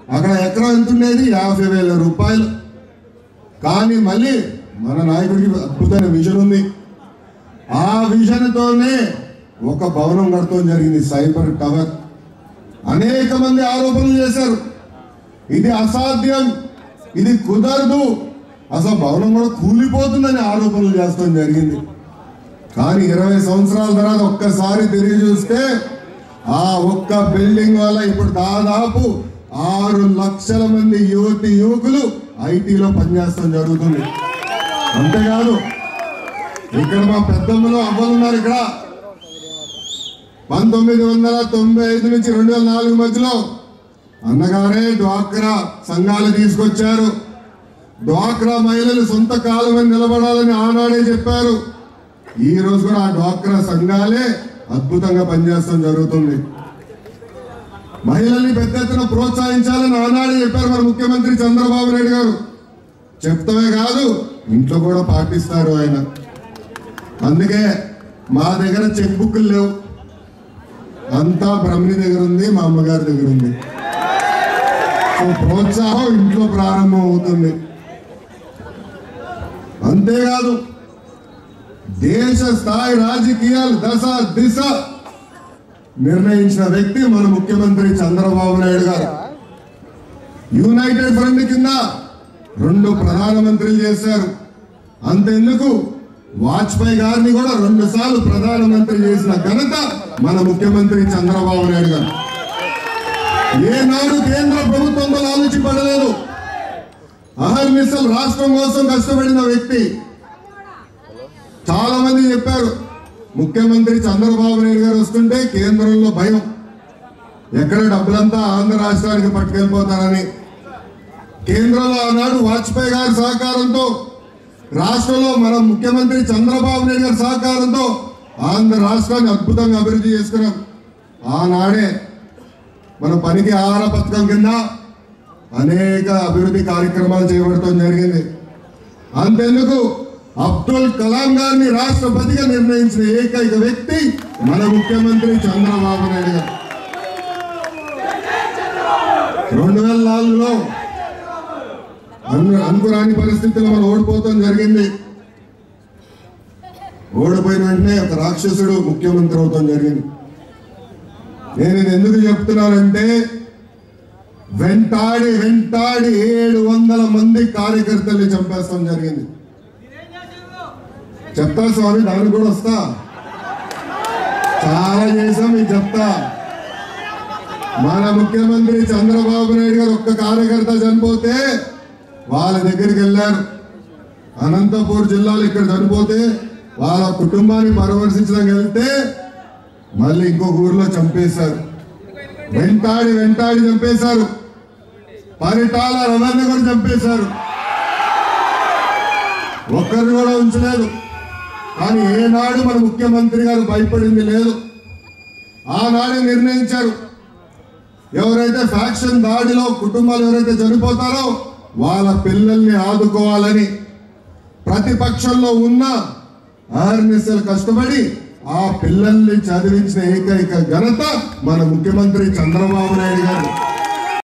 అక్కడ ఎకరం ఎంత ఉండేది యాభై వేల రూపాయలు కానీ మళ్ళీ మన నాయకుడికి అద్భుతమైన విజన్ ఉంది ఆ విజన్తోనే ఒక భవనం కడతాం జరిగింది సైబర్ టవర్ అనేక మంది ఆరోపణలు చేశారు ఇది అసాధ్యం ఇది కుదరదు అసలు భవనం కూడా కూలిపోతుందని ఆరోపణలు చేస్తాం జరిగింది కానీ ఇరవై సంవత్సరాల తర్వాత ఒక్కసారి తిరిగి చూస్తే ఆ ఒక్క బిల్డింగ్ వల్ల ఇప్పుడు దాదాపు ఆరు లక్షల మంది యువతి యువకులు ఐటీలో పనిచేస్తాం జరుగుతుంది అంతేకాదు ఇక్కడ మా పెద్దమ్మలు అవ్వలు ఉన్నారు ఇక్కడ పంతొమ్మిది వందల తొంభై ఐదు నుంచి రెండు వేల నాలుగు మధ్యలో అన్నగారే డ్వాక్రా సంఘాలు తీసుకొచ్చారు డ్వాక్రా మహిళలు సొంత కాలం మీద నిలబడాలని ఆనాడే చెప్పారు ఈ రోజు కూడా ఆ డ్వాక్రా సంఘాలే అద్భుతంగా పనిచేస్తాం జరుగుతుంది మహిళల్ని పెద్ద ఎత్తున ప్రోత్సహించాలని ఆనాడే చెప్పారు మన ముఖ్యమంత్రి చంద్రబాబు నాయుడు గారు చెప్తమే కాదు ఇంట్లో కూడా పాటిస్తారు ఆయన అందుకే మా దగ్గర చెక్ బుక్లు లేవు అంతా బ్రహ్మి దగ్గర ఉంది మా అమ్మగారి దగ్గర ఉంది సో ప్రోత్సాహం ఇంట్లో ప్రారంభం అవుతుంది అంతేకాదు దేశ స్థాయి రాజకీయాలు దశ దిశ నిర్ణయించిన వ్యక్తి మన ముఖ్యమంత్రి చంద్రబాబు నాయుడు గారు యునైటెడ్ ఫ్రంట్ కింద రెండు ప్రధానమంత్రులు చేశారు అంతెందుకు వాజ్పేయి గారిని కూడా రెండు సార్లు ప్రధానమంత్రి చేసిన ఘనత మన ముఖ్యమంత్రి చంద్రబాబు నాయుడు గారు ఏనాడు కేంద్ర ప్రభుత్వంతో ఆలోచించబడలేదు అహర్నిశలు రాష్ట్రం కోసం కష్టపడిన వ్యక్తి చాలా మంది చెప్పారు ముఖ్యమంత్రి చంద్రబాబు నాయుడు గారు వస్తుంటే కేంద్రంలో భయం ఎక్కడ డబ్బులంతా ఆంధ్ర రాష్ట్రానికి పట్టుకెళ్ళిపోతారని కేంద్రంలో ఆనాడు వాజ్పేయి గారి సహకారంతో రాష్ట్రంలో మన ముఖ్యమంత్రి చంద్రబాబు నాయుడు గారి సహకారంతో ఆంధ్ర రాష్ట్రాన్ని అద్భుతంగా అభివృద్ధి చేసుకున్నాం ఆనాడే మన పనికి ఆహార పథకం కింద అనేక అభివృద్ధి కార్యక్రమాలు చేపడటం జరిగింది అంతెందుకు అబ్దుల్ కలాం గారిని రాష్ట్రపతిగా నిర్ణయించిన ఏకైక వ్యక్తి మన ముఖ్యమంత్రి చంద్రబాబు నాయుడు గారు రెండు వేల నాలుగులో అను అనుకురాని పరిస్థితుల్లో మనం ఓడిపోవటం జరిగింది ఓడిపోయిన వెంటనే ఒక రాక్షసుడు ముఖ్యమంత్రి అవటం జరిగింది నేను ఇది ఎందుకు చెప్తున్నానంటే వెంటాడి వెంటాడి ఏడు వందల మంది కార్యకర్తల్ని చంపేస్తాం జరిగింది చెప్తా స్వామి దానికి కూడా వస్తా చాలా చేసాం మీకు చెప్తా మన ముఖ్యమంత్రి చంద్రబాబు నాయుడు గారు ఒక్క కార్యకర్త చనిపోతే వాళ్ళ దగ్గరికి వెళ్ళారు అనంతపూర్ జిల్లాలో ఇక్కడ చనిపోతే వాళ్ళ కుటుంబాన్ని పరామర్శించడానికి వెళ్తే మళ్ళీ ఇంకొక ఊర్లో చంపేశారు వెంటాడి వెంటాడి చంపేశారు పరిటాల రవాణా కూడా చంపేశారు ఒక్కరిని కూడా ఉంచలేదు కానీ ఏనాడు మన ముఖ్యమంత్రి గారు భయపడింది లేదు ఆనాడే నిర్ణయించారు ఎవరైతే ఫ్యాక్షన్ దాడిలో కుటుంబాలు ఎవరైతే చనిపోతారో వాళ్ళ పిల్లల్ని ఆదుకోవాలని ప్రతిపక్షంలో ఉన్న ఆర్ఎన్ఎస్ఎల్ కష్టపడి ఆ పిల్లల్ని చదివించిన ఏకైక ఘనత మన ముఖ్యమంత్రి చంద్రబాబు నాయుడు గారు